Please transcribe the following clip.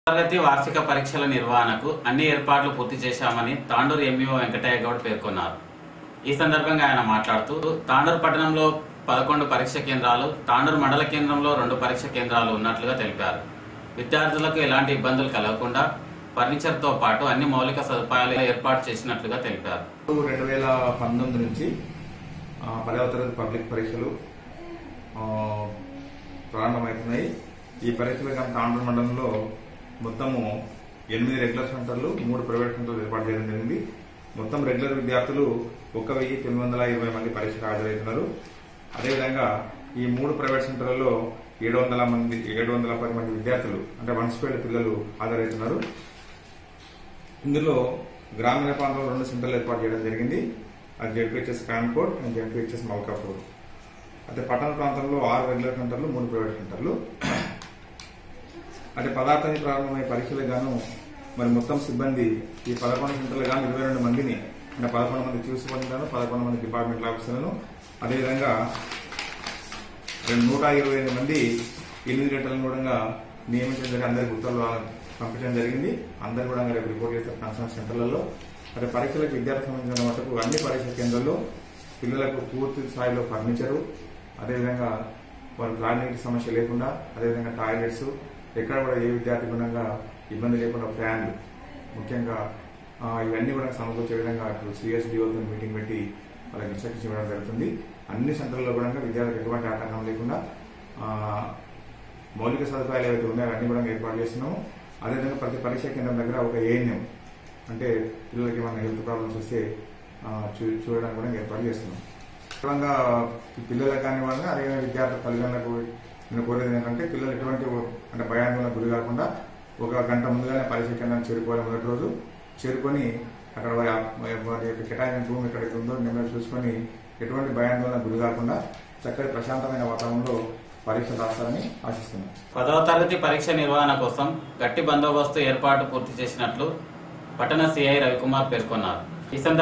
తరగతి వార్షిక పరీక్షల నిర్వహణకు అన్ని ఏర్పాట్లు పూర్తి చేశామని తాండూరు ఎంఈఓ వెంకటయ్య గౌడ్ పేర్కొన్నారు ఈ సందర్భంగా ఆయన మాట్లాడుతూ తాండూరు పట్టణంలో పదకొండు పరీక్ష కేంద్రాలు తాండూరు మండల కేంద్రంలో రెండు పరీక్ష కేంద్రాలు ఉన్నట్లుగా తెలిపారు విద్యార్థులకు ఎలాంటి ఇబ్బందులు కలగకుండా ఫర్నిచర్తో పాటు అన్ని మౌలిక సదుపాయాలు ఏర్పాటు చేసినట్లుగా తెలిపారు రెండు వేల పంతొమ్మిది నుంచి ఆ, పదవ తరగతి పబ్లిక్ పరీక్షలు ఆ, ప్రారంభమవుతున్నాయి ఈ పరీక్షలు కానీ తాండ్ర మండలంలో మొత్తము ఎనిమిది రెగ్యులర్ సెంటర్లు మూడు ప్రైవేట్ సెంటర్లు ఏర్పాటు చేయడం జరిగింది మొత్తం రెగ్యులర్ విద్యార్థులు ఒక వెయ్యి తొమ్మిది వందల ఇరవై మంది పరీక్షకు హాజరవుతున్నారు అదేవిధంగా ఈ మూడు ప్రైవేట్ సెంటర్లలో ఏడు వందల మంది ఏడు వందల పది మంది విద్యార్థులు అంటే వన్ స్పీడ్ పిల్లలు హాజరవుతున్నారు ఇందులో గ్రామీణ ప్రాంతంలో రెండు సెంటర్లు ఏర్పాటు చేయడం జరిగింది అది ZPHS Kankot and ZPHS Malkapur అయితే పట్టణ ప్రాంతంలో ఆరు రెగ్యులర్ సెంటర్లు మూడు ప్రైవేట్ సెంటర్లు అంటే పదార్థాన్ని ప్రారంభమయ్యే పరీక్షలకు గాను మరి మొత్తం సిబ్బంది ఈ పదకొండు సెంటర్లు గాను ఇరవై రెండు మందిని అంటే పదకొండు మంది చీఫ్ సిబ్బందిలను పదకొండు మంది డిపార్ట్మెంట్ ఆఫీసర్లను అదేవిధంగా రెండు నూట ఇరవై ఎనిమిది మంది ఎనిమిది గంటలను కూడా నియమించడం జరిగి అందరికి ఉత్తర్వులు పంపించడం జరిగింది అందరు కూడా రేపు రిపోర్ట్ చేస్తారు కన్సర్న్ సెంటర్లలో మరి పరీక్షలకు విద్యార్థి సంబంధించిన మటుకు అన్ని పరీక్ష కేంద్రాల్లో పిల్లలకు పూర్తి స్థాయిలో ఫర్నిచరు అదేవిధంగా వారి త్రాగునీటి సమస్య లేకుండా అదేవిధంగా టాయిలెట్స్ ఎక్కడ కూడా ఏ విద్యార్థి గుణంగా ఇబ్బంది లేకుండా ఫ్యాన్లు ముఖ్యంగా ఆ, ఇవన్నీ కూడా సమకూర్చే విధంగా అటు సిఎస్డిఓతో మీటింగ్ పెట్టి వాళ్ళకి ఇన్స్ట్రక్షన్స్ ఇవ్వడం జరుగుతుంది అన్ని సెంటర్లలో కూడా విద్యార్థులకు ఎటువంటి ఆటంకం లేకుండా ఆ, మౌలిక సదుపాయాలు ఏవైతే ఉన్నాయో అన్ని కూడా ఏర్పాటు చేస్తున్నాము అదేవిధంగా ప్రతి పరీక్ష కేంద్రం దగ్గర ఒక ఏఎన్ఎం అంటే పిల్లలకి ఏమైనా హెల్త్ ప్రాబ్లమ్స్ వస్తే ఆ, చూ- చూడడానికి కూడా ఏర్పాటు చేస్తున్నాం ముఖ్యంగా పిల్లలకు కానివ్వండి అదే విద్యార్థి తల్లిదండ్రులకు నేను కోరేది ఏంటంటే పిల్లలు ఎటువంటి అంటే భయాందోళనకు గురి కాకుండా ఒక గంట ముందుగానే పరీక్ష కేంద్రానికి చేరుకోవాలి మొదటి రోజు చేరుకొని అక్కడ వారి వారి యొక్క కేటాయించిన రూమ్ ఎక్కడైతే ఉందో నెంబర్ చూసుకొని ఎటువంటి భయాందోళనకు గురి కాకుండా చక్కటి ప్రశాంతమైన వాతావరణంలో పరీక్ష రాస్తారని ఆశిస్తున్నాను పదవ తరగతి పరీక్ష నిర్వహణ కోసం గట్టి బందోబస్తు ఏర్పాటు పూర్తి చేసినట్లు పట్టణ సిఐ రవికుమార్ పేర్కొన్నారు ఈ సందర్భంగా